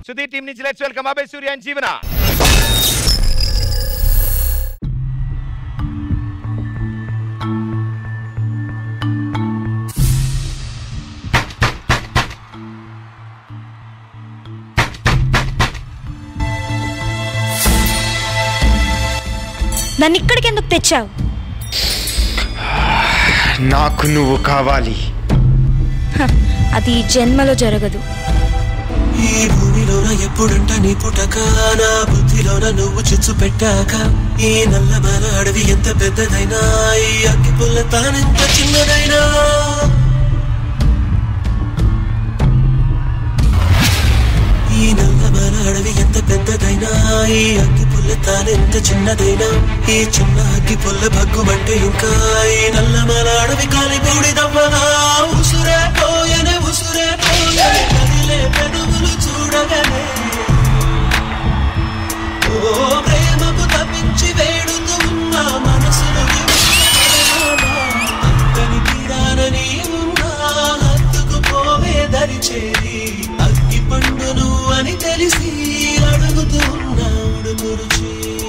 Sudheer team నుంచి let's welcome Abhay Surya and Jeevana నన్ను ఇక్కడికి ఎందుకు తెచ్చావు నాకు నువ్వు కావాలి హ, అది ఈ జన్మలో జరగదు ఈ భూమిలోన ఎప్పుడంట నీ పుట్టక నా బుద్ధిలోన నువ్వు చిచ్చు పెట్టాక ఈ నల్లమల అడవి ఎంత పెద్దదైనా ఈ అగ్గి పుల్ల తానెంత చిన్నదైనా ఈ నల్లమల అడవి ఎంత పెద్దదైనా ఈ అగ్గి పుల్ల తానెంత చిన్నదైనా ఈ చిన్న అగ్గి పుల్ల భగ్గుమంటే ఇంకా ఈ నల్లమల అడవి కాలి బూడిదవ్వగా ఉసురే పోయనే ఉసురే పోయనే కదిలే పెదవులు చూడగనే ఓ ప్రేమకు తప్పించి వేడుతూ ఉన్న మనసును అంతని తీరానని ఉన్నా హత్తుకు పోవే దరి చేరి అగ్గి పండు నువ్వు అని తెలిసి అడుగుతూ ఉన్నా ఉడుకురుచి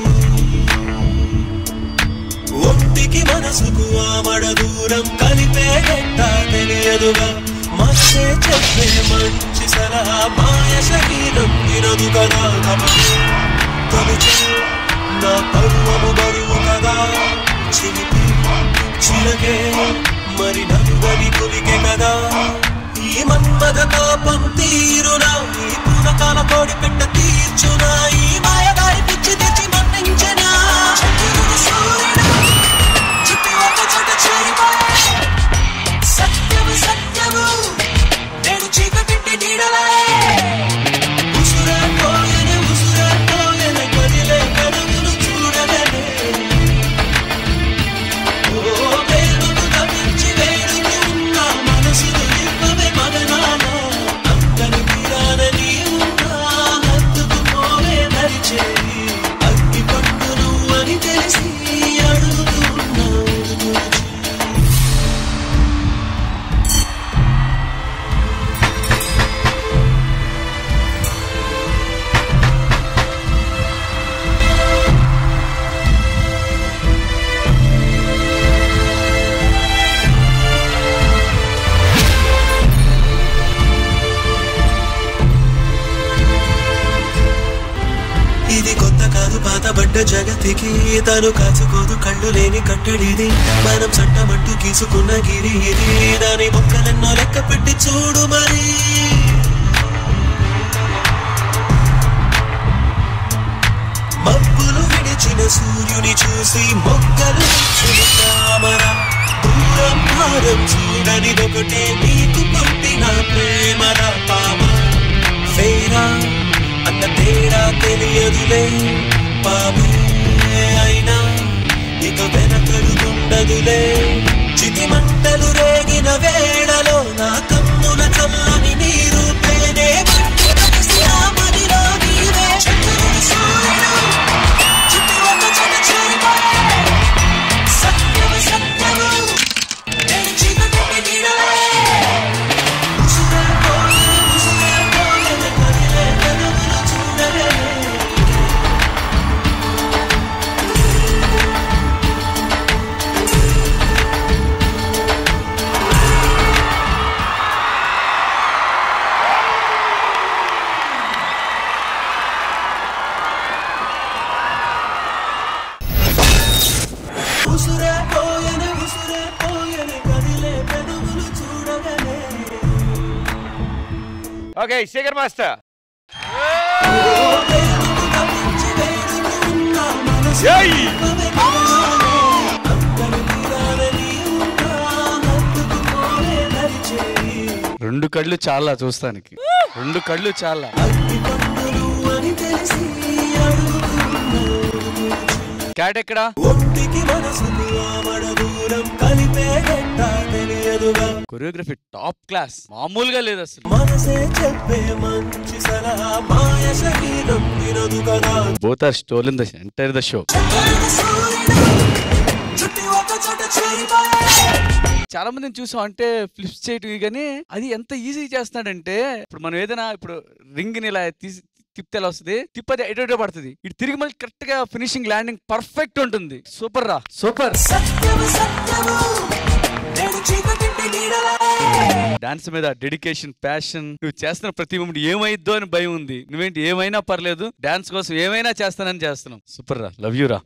ఒంటికి మనసుకు ఆమడ దూరం కలిపే గంట తెలియదుగా మస్తే చెప్పే మంచి సలహా మాయ శరీరం వినదు కదా కమలు తొలిచే నా పరువము బరువు కదా చిలిపి చిలకే మరి నలుగని కొలికే కదా ఈ మన్మథ తాపం తీరునా ఈ పునకాల కోడి పెట్ట తీర్చునా ఈ మాయదారి పిచ్చి తెచ్చి మన్నించనా చంద్రుడు సూర్యుడు చుట్టి ఒక చోట చేరిపోయే సత్యము సత్యము నేను చీకటింటి నీడలే ఉసురే పోయెనే, ఉసురే పోయెనే, కదిలే కనుగులు చూడలేనే. ఓ ప్రేమకు తప్పించి వేడుతూ ఉన్న మనసును ఇవ్వవే మగనాన. అంతని తీరానని ఉన్నా, హత్తుకు పోవే దరి చేరి. అగ్గి పండు నువ్వని తెలిసి అడుగుతూ ఉన్నా ఉడుకురుచి. ఇది కొత్త కాదు పాతబడ్డ జగతికి తను కాచుకోదు కళ్ళు లేని కట్టడిది మనం చట్టమంటూ గీసుకున్న గిరి ఇది దాని మొక్కలెన్నో లెక్క పెట్టి చూడు మరి మబ్బులు విడిచిన సూర్యుని చూసి మొక్కలు విచ్చిన తామర దూరం భారం చూడనిదొకటే నీకు పుట్టిన ప్రేమల పామ ఫేరా అన్న తేడా తెలియదులే పామే అయినా ఇక వెనకడుగుండదులే చితి మంటలు రేగిన వేళలో నా కన్నుల చల్లని నీరు పేనే పట్టు కలిసి ఆ మదిలో నీవే చంద్రుడి సూర్యుడు చుట్టూ ఒక చోట చేరిపోయే సత్యము సత్యము నేను చీకటి నీడలే ఉసురే పోయెనే, ఉసురే పోయెనే, కదిలే కనుగులు చూడలేనే. ఉసురే పోయెనే, ఉసురే పోయెనే, కదిలే పెదవులు చూడగనే ఓకే శేఖర్ మాస్టర్ ఏయ్! రెండు కళ్ళు చాలా చూస్తానికి రెండు కళ్ళు చాలా క్యాట్ ఎక్కడా ఒంటికి మనసుకు ఆమడ దూరం కలిపే గంట తెలియదుగా కొరియోగ్రఫీ టాప్ క్లాస్ మామూలుగా లేదు అసలు మనసే చెప్పే మంచి సలహా మాయ శరీరం వినదు కదా both are stole in the entire the show చుట్టి ఒక చోట చేరిపోయే చాలా మందిని చూసాం అంటే ఫ్లిప్స్ చేయటం కానీ అది ఎంత ఈజీ చేస్తున్నాడంటే ఇప్పుడు మనం ఏదైనా ఇప్పుడు రింగ్ ని ఇలా తీసి తిప్పితే ఎలా వస్తుంది తిప్పది ఎటు పడుతుంది ఇటు తిరిగి మళ్ళీ కరెక్ట్ గా ఫినిషింగ్ ల్యాండింగ్ పర్ఫెక్ట్ ఉంటుంది సూపర్ రా సూపర్ సత్యము సత్యము నేడు చీకటింటి నీడలా డాన్స్ మీద డెడికేషన్ ప్యాషన్ నువ్వు చేస్తున్న ప్రతి మూమెంట్ ఏమైద్దో అని భయం ఉంది నువ్వేంటి ఏమైనా పర్లేదు డాన్స్ కోసం ఏమైనా చేస్తానని చేస్తున్నావు సూపర్ రా లవ్ యూ రా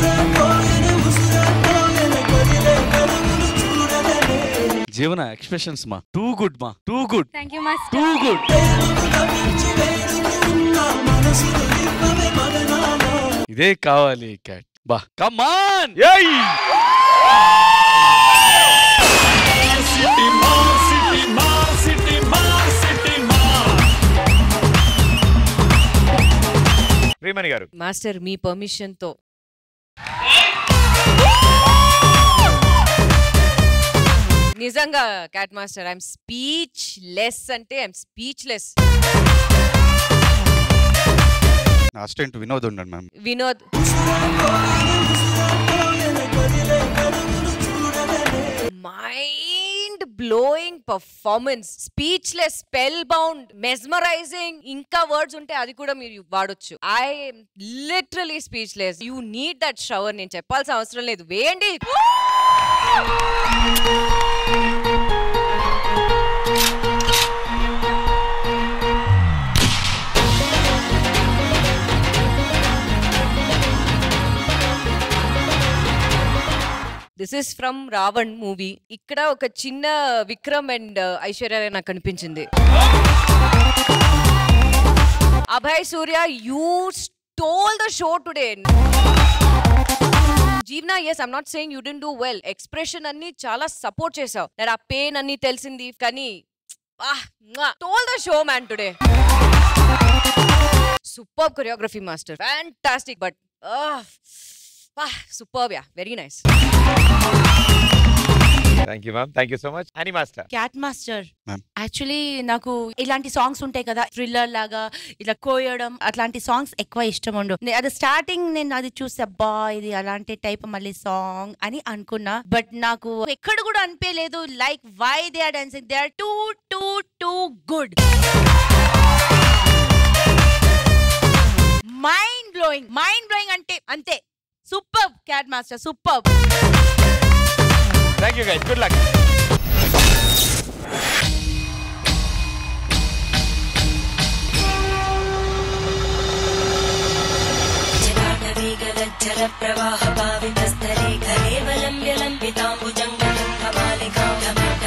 జీవన ఎక్స్ప్రెషన్స్ మా టూ గుడ్ మా too good thank you master too good ఇదే కావాలి క్యాట్ బా కమాన్ ఏయ్ ప్రియమణి గారు మాస్టర్ మీ పర్మిషన్ తో నిజంగా క్యాట్ మాస్టర్ ఐఎమ్ స్పీచ్ లెస్ అంటే ఐఎమ్ స్పీచ్ లెస్ నా అసిస్టెంట్ వినోద్ ఉండండి ma'am Vinod mind blowing performance speechless spellbound mesmerising ఇంకా వర్డ్స్ ఉంటే అది కూడా మీరు వాడొచ్చు I literally speechless you need that shower నేను చెప్పాల్సిన అవసరం లేదు వేయండి this is from Raavan movie ఇక్కడ ఒక చిన్న విక్రమ్ అండ్ ఐశ్వర్య రాయ్ నాకు కనిపించింది Abhay Surya you stole the show today Jeevana yes I'm not saying you didn't do well expression అన్ని చాలా సపోర్ట్ చేసావు నాకు ఆ పెయిన్ అన్ని తెలిసింది కానీ stole the show man today super choreography master fantastic but super ya very nice thank you ma'am thank you so much అని master క్యాట్ మాస్టర్ Ma'am. యాక్చువల్లీ నాకు ఇలాంటి సాంగ్స్ ఉంటాయి కదా థ్రిల్లర్ లాగా ఇట్లా కోయడం అట్లాంటి సాంగ్స్ ఎక్కువ ఇష్టం ఉండు నే- అది స్టార్టింగ్ నేను అది చూస్తే అబ్బా ఇది అలాంటి టైప్ మళ్ళీ సాంగ్ అని అనుకున్నా బట్ నాకు ఎక్కడ కూడా అనిపించలేదు like why they are dancing they are too too too good mind blowing mind blowing అంటే అంతే సూపర్ క్యాట్ master super thank you guys good luck जराटवीगलज्जलप्रवाहभावितस्थले कलेवलम्ब्य लम्बिताम्बुजङ्गलङ्घमालिकां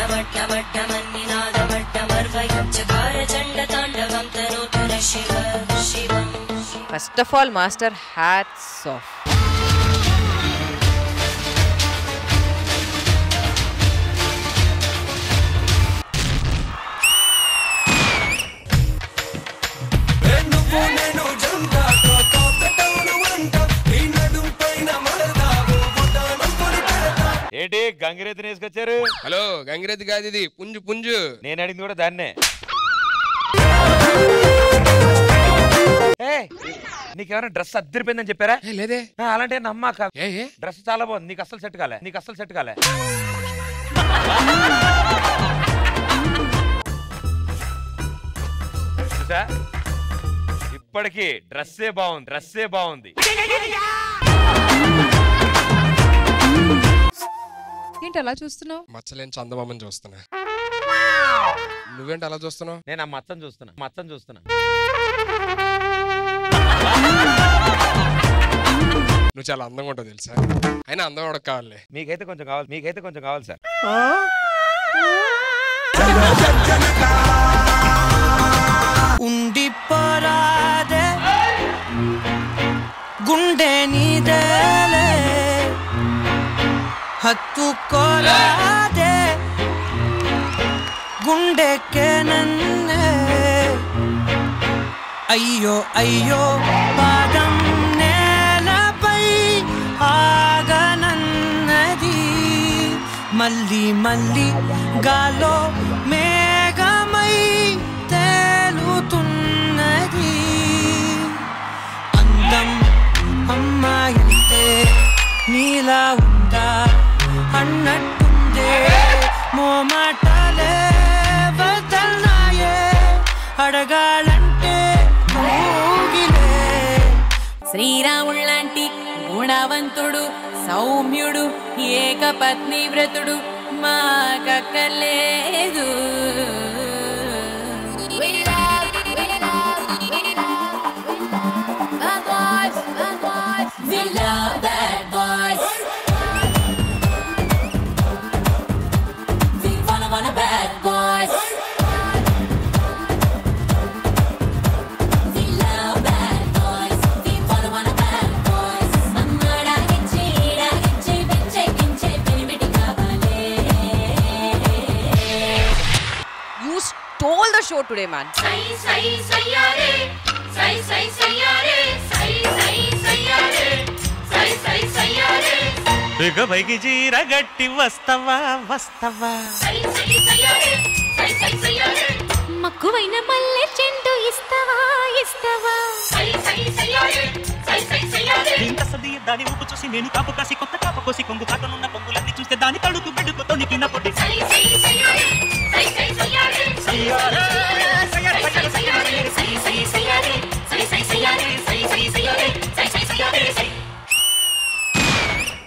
चकारचण्डताण्डवं तनोतु न शिव शिवम् first of all master hats off ఏంటి గంగిరెద్దుని వేసుకొచ్చారు హలో గంగిరెద్ది కాదు ఇది పుంజు పుంజు నేను అడిగింది కూడా దాన్నే ఏయ్, నీకేమైనా డ్రెస్ అద్దరిపోయిందని చెప్పారా ఏ, లేదే ఆ, అలాంటి నమ్మక ఏ ఏ డ్రెస్ చాలా బాగుంది నీకు అస్సలు సెట్ కాలే నీకు అస్సలు సెట్ కాలే చూసా ఇప్పటికీ డ్రెస్సే బాగుంది డ్రెస్సే బాగుంది ఏంటి అలా చూస్తున్నావు మచ్చలేని చందమామని చూస్తున్నా నువ్వేంటి అలా చూస్తున్నావు నేను ఆ మచ్చని చూస్తున్నా మచ్చని చూస్తున్నా నువ్వు చాలా అందంగా ఉంటావు తెలుసా అయినా అందం కూడా కావాలి మీకైతే కొంచెం కావాలి మీకైతే కొంచెం కావాలి సార్ ఉండిపోరాదే గుండె నీదేలే హత్తుకోరాదే గుండెకే నన్నే అయ్యో అయ్యో పాదం నేలపై ఆగనన్నది మళ్ళీ మళ్ళీ గాలో మేఘమై తేలుతున్నది అందం అమ్మాయంటే నీలా ఉందా అన్నట్టుందే మోమాటాలే వదల్నాయే అడగాలంటే ఊగిలే శ్రీరాముళ్ళంటి గుణవంతుడు సౌమ్యుడు ఏకపత్ని వ్రతుడు మాకక్కర్లేదు We love bad boys. We wanna wanna bad boys. We love bad boys. We wanna wanna bad boys. అమ్మడాగిచ్చి ఈడాగిచ్చి పిచ్చెక్కించే పిరిమిటి కావాలే you stole the show today man సై సై సయ్యారే సై సై సయ్యారే సై సై సయ్యారే సై సై సయ్యారే బిగ బైకి జీర గట్టి వస్తవా వస్తవా సై సై సయ్యారే సై సై సయ్యారే మక్కువైన మల్లె చెండు ఇస్తావా ఇస్తావా సై సై సయ్యారే సై సై సయ్యారే ఇంత సది దాని ఊపు చూసి నేను కాపు కాసి కొత్త కాపు కోసి కొంగు కాటనున్న పొంగులన్నీ చూస్తే దాని తడుకు